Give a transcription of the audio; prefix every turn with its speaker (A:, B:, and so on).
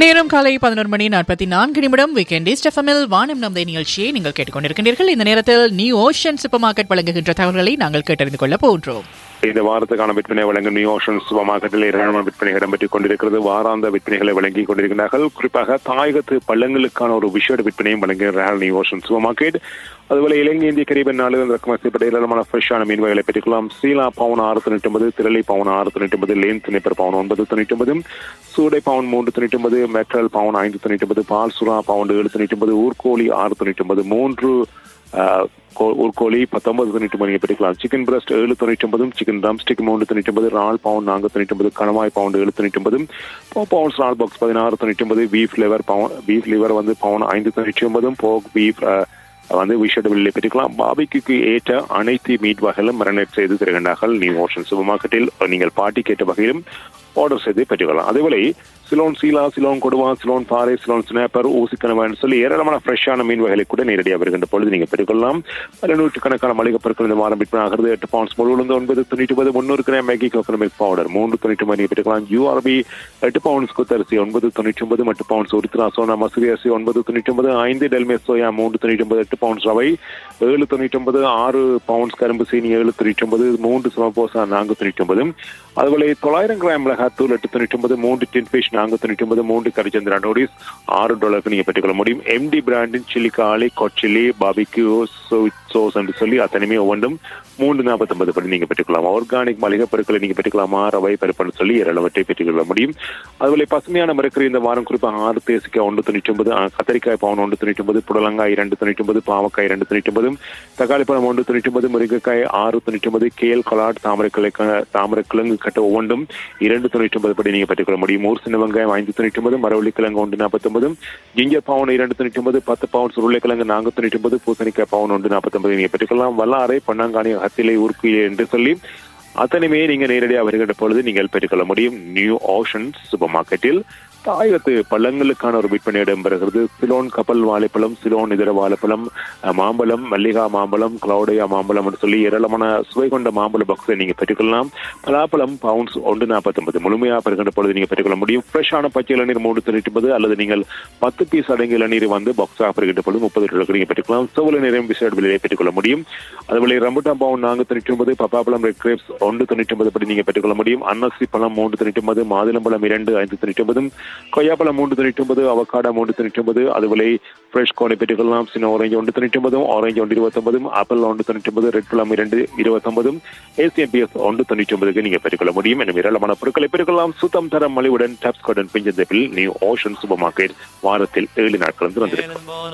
A: நேரம் காலை பதினொரு மணி நாற்பத்தி நான்கு நிமிடம் வீக்கெண்ட் எஃப்எம்எல் வானம் நம்பை நிகழ்ச்சியை நீங்கள் கேட்டுக்கொண்டிருக்கின்றீர்கள் இந்த நேரத்தில் நியூ ஓஷன் சூப்பர் மார்க்கெட் வழங்குகின்ற தகவல்களை நாங்கள் கேட்டறிந்து கொள்ள போன்றோம்
B: இந்த வாரத்துக்கான விற்பனை வழங்கும் நியூ ஓஷன் சூப்பர் மார்க்கெட்டில் ஏராளமான விற்பனை இடம்பெற்றுக் கொண்டிருக்கிறது வாராந்த விற்பனைகளை வழங்கிக் கொண்டிருக்கிறார்கள் குறிப்பாக தாயகத்து பள்ளங்களுக்கான ஒரு விஷேட விற்பனையும் வழங்குகிறார்கள் நியூ ஓஷன் சூப்பர் மார்க்கெட் அதுபோல இலங்கை இந்திய கரீபன் நாடுகள் இறக்குமதி செய்யப்பட்ட ஏராளமான ஃப்ரெஷ்ஷான மீன் வகைகளை பெற்றுக்கலாம் சீலா பவுன் ஆறு தொண்ணூற்றி ஒன்பது திரளி பவுன் ஆறு தொண்ணூற்றி ஒன்பது லேன் துணைப்பர் பவுன் ஒன்பது தொண்ணூற்றி ஒன்பது சூடை பவுன் மூன்று தொண்ணூற்றி ஒன்பது மெட்ரல் பவுன் ஐந்து தொண்ணூற்றி ஒன்பது பால் சுறா பவுன் ஏழு தொண்ணூற்றி ஒன்பது ஊர்கோழி ஆறு தொண்ணூற்றி ஒன்பது மூன்று ஆஹ், கோ- ஒரு கோழி பத்தொன்பது தொண்ணூற்றி ஒன்பது நீங்கள் பெற்றுக்கலாம் சிக்கன் பிரஸ்ட் ஏழு தொண்ணூற்றி ஒன்பதும் சிக்கன் ட்ரம் ஸ்டிக் மூன்று தொண்ணூற்றி ஒன்பது ரால் பவுண்ட் நான்கு தொண்ணூற்றி ஒன்பது கணவாய் பவுண்ட் ஏழு தொண்ணூற்றி ஒன்பது பவுன்ஸ் ரால் பாக்ஸ் பதினாறு தொண்ணூற்றி ஒன்பது beef liver pound beef liver வந்து பவுன் ஐந்து தொண்ணூற்றி ஒன்பதும் போக் பீஃப் வந்து விஷயடபிளில் பெற்றுக்கலாம் பாபிக்கு ஏற்ற அனைத்து மீட் வகைகளும் மரனேட் செய்து தருகின்றார்கள் நியூ ஓஷன் சூப்பர் மார்க்கெட்டில் நீங்கள் பாட்டி கேட்ட வகையிலும் ஆர்டர் செய்து பெற்றுக்கலாம் அதேவேளை சிலோன் சீலா சிலோன் கொடுவா சிலோன் பாறை சிலோன் ஸ்னாப்பர் ஊசிக்கணவன் சொல்லி ஏராளமான ஃப்ரெஷ்ஷான மீன் வகைகளை கூட நேரடியாக வருகின்ற பொழுது நீங்கள் பெற்றுக்கொள்ளலாம் பல நூற்றுக்கணக்கான மளிகை பொருட்கள் இந்த வாரம் விற்பனை ஆகிறது எட்டு பவுன்ஸ் முழு உளுந்து ஒன்பது தொண்ணூற்றி ஒன்பது முன்னூறு gram Maggi coconut milk powder மூன்று தொண்ணூற்றி ஒன்பது நீங்கள் பெற்றுக்கலாம் யூஆர்பி எட்டு பவுன்ஸ் குத்தரிசி ஒன்பது தொண்ணூற்றி ஒன்பது எட்டு பவுன்ஸ் உருத்ரா சோனா மசூரி அரிசி ஒன்பது தொண்ணூற்றி ஒன்பது ஐந்து டெல்மே சோயா மூன்று தொண்ணூற்றி ஒன்பது எட்டு பவுன்ஸ் ரவை ஏழு தொண்ணூற்றி ஒன்பது ஆறு பவுன்ஸ் கரும்பு சீனி ஏழு தொண்ணூற்றி ஒன்பது மூன்று சமபோசா நான்கு தொண்ணூற்றி ஒன்பது அதுபோல தொள்ளாயிரம் கிராம் மிளகாத்தூள் எட்டு தொண்ணூற்றி ஒன்பது மூன்று டின் ஃபிஷ் நான்கு தொண்ணூற்றி ஒன்பது மூன்று கரிச்சந்திரா நோடிஸ் ஆறு டாலருக்கு நீங்க பெற்றுக்கொள்ள முடியும் எம்டி பிராண்டின் சில்லி காலி கொச்சில்லி பாபிக்யூ சோஸ் என்று சொல்லி அத்தனையுமே ஒவ்வொன்றும் மூன்று நாற்பத்தொன்பது படி நீங்க பெற்றுக்கலாம் ஆர்கானிக் மளிகை பொருட்களை நீங்க பெற்றுக்கலாமா ரவை பருப்புன்னு சொல்லி ஏராளவற்றை பெற்றுக்கொள்ள முடியும் அதுபோல பசுமையான மரக்கறி இந்த வாரம் குறிப்பாக ஆறு தேசிக்காய் ஒன்று தொண்ணூற்றி ஒன்பது ஆ, கத்தரிக்காய் பவுன் ஒன்று தொண்ணூற்றி ஒன்பது புடலங்காய் இரண்டு தொண்ணூற்றி ஒன்பது பாவக்காய் இரண்டு தொண்ணூற்றி ஒன்பது தக்காளி பழம் ஒன்று தொண்ணூற்றி ஒன்பது முருங்கைக்காய் ஆறு தொண்ணூற்றி ஒன்பது கேல் கொலாட் தாமரை கிளை தாமரை கிழங்கு கட்ட ஒவ்வொன்றும் இரண்டு தொண்ணூற்றி ஒன்பது படி நீங்க பெற்றுக்கொள்ள முடியும் ஊர் சின்ன வெங்காயம் ஐந்து தொண்ணூற்றி ஒன்பது மரவள்ளி கிழங்கு ஒன்று நாற்பத்தொன்பது ஜிஞ்சர் பவுன் இரண்டு தொண்ணூற்றி ஒன்பது பத்து பவுன் உருளைக்கிழங்கு நான்கு தொண்ணூற்றி ஒன்பது பூசணிக்காய் பவுன் ஒன்று நாற்பத்தொன்பது நீங்க பெற்றுக்கொள்ளலாம் வல்லாரை பொன்னாங்கானி ஹத்திலை உருக்கு என்று சொல்லி அத்தனையுமே நீங்க நேரடியாக வருகின்ற பொழுது நீங்கள் பெற்றுக்கொள்ள முடியும் நியூ ஓஷன் சூப்பர் மார்க்கெட்டில் தாயகத்து பழங்களுக்கான ஒரு விற்பனை இடம்பெறுகிறது சிலோன் கப்பல் வாழைப்பழம் சிலோன் இதர வாழைப்பழம் அஹ், மாம்பழம் மல்லிகா மாம்பழம் கிளவுடையா மாம்பழம் என்று சொல்லி ஏராளமான சுவை கொண்ட மாம்பழ பாக்ஸை நீங்க பெற்றுக்கொள்ளலாம் பலாப்பழம் பவுன்ஸ் ஒன்று நாற்பத்தொன்பது முழுமையாக பெறுகின்ற பொழுது நீங்க பெற்றுக்கொள்ள முடியும் ஃப்ரெஷ்ஷான பச்சை இளநீர் மூன்று தொண்ணூற்றி ஒன்பது அல்லது நீங்கள் பத்து பீஸ் அடங்கிய இளநீர் வந்து பாக்ஸாக பெறுகின்ற பொழுது முப்பது டாலருக்கு நீங்க பெற்றுக்கலாம் சிவல நிறம் விசேட விலையை பெற்றுக்கொள்ள முடியும் அதுபோல ரம்புட்டான் பவுன் நான்கு தொண்ணூற்றி ஒன்பது பப்பாப்பழம் ரெட் கிரேப்ஸ் ஒன்று தொண்ணூற்றி ஒன்பது படி நீங்க பெற்றுக்கொள்ள முடியும் அன்னசி பழம் மூன்று தொண்ணூற்றி ஒன்பது மாதுளம்பழம் இரண்டு ஐந்து தொண்ணூற்றி ஒன்பது கொய்யாப்பழம் மூன்று தொண்ணூற்றி ஒன்பது அவக்காடா மூன்று தொண்ணூற்றி ஒன்பது அதுபோல ஃப்ரெஷ் கோனை பெற்றுக்கொள்ளலாம் சின்ன ஆரஞ்சு ஒன்று தொண்ணூற்றி ஒன்பதும் ஆரஞ்சு ஒன்று இருபத்தொன்பதும் ஆப்பிள் ஒன்று தொண்ணூற்றி ஒன்பது ரெட் பழம் இரண்டு இருபத்தொன்பதும் ஏசிஎம்பிஎஸ் ஒன்று தொண்ணூற்றி ஒன்பதுக்கு நீங்க பெற்றுக்கொள்ள முடியும் எனும் ஏராளமான பொருட்களை பெற்றுக்கொள்ளலாம் சுத்தம் தரம் மலிவுடன் டாப்ஸ் கார்டன் பிஞ்சந்தப்பில் நியூ ஓஷன் சூப்பர் மார்க்கெட் வாரத்தில் ஏழு நாட்கள் வந்து வந்திருக்கு